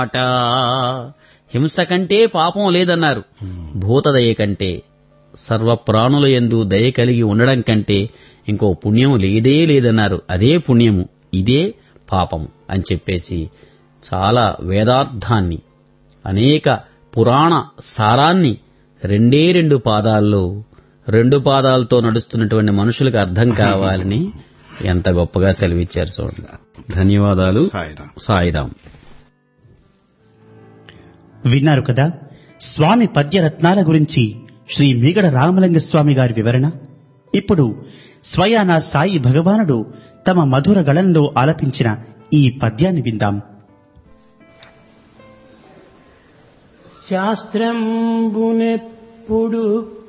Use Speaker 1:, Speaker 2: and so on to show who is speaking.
Speaker 1: అట హింస కంటే పాపం లేదన్నారు భూతదయ కంటే సర్వ ప్రాణుల యందు దయ కలిగి ఉండడం కంటే ఇంకో పుణ్యం లేదే లేదన్నారు అదే పుణ్యము ఇదే పాపము అని చెప్పేసి చాలా వేదార్థాన్ని అనేక పురాణ సారాన్ని రెండే రెండు పాదాల్లో రెండు పాదాలతో నడుస్తున్నటువంటి మనుషులకు అర్థం కావాలని ఎంత గొప్పగా సెలవిచ్చారు చూడండి ధన్యవాదాలు
Speaker 2: సాయిరాం.
Speaker 1: సాయిరాం
Speaker 3: విన్నారు కదా స్వామి పద్యరత్నాల గురించి శ్రీ మీగడ రామలింగ స్వామి గారి వివరణ ఇప్పుడు స్వయాన సాయి భగవానుడు తమ మధుర గళంలో ఆలపించిన ఈ పద్యాన్ని విందాం
Speaker 4: శాస్త్రంబునెప్పుడు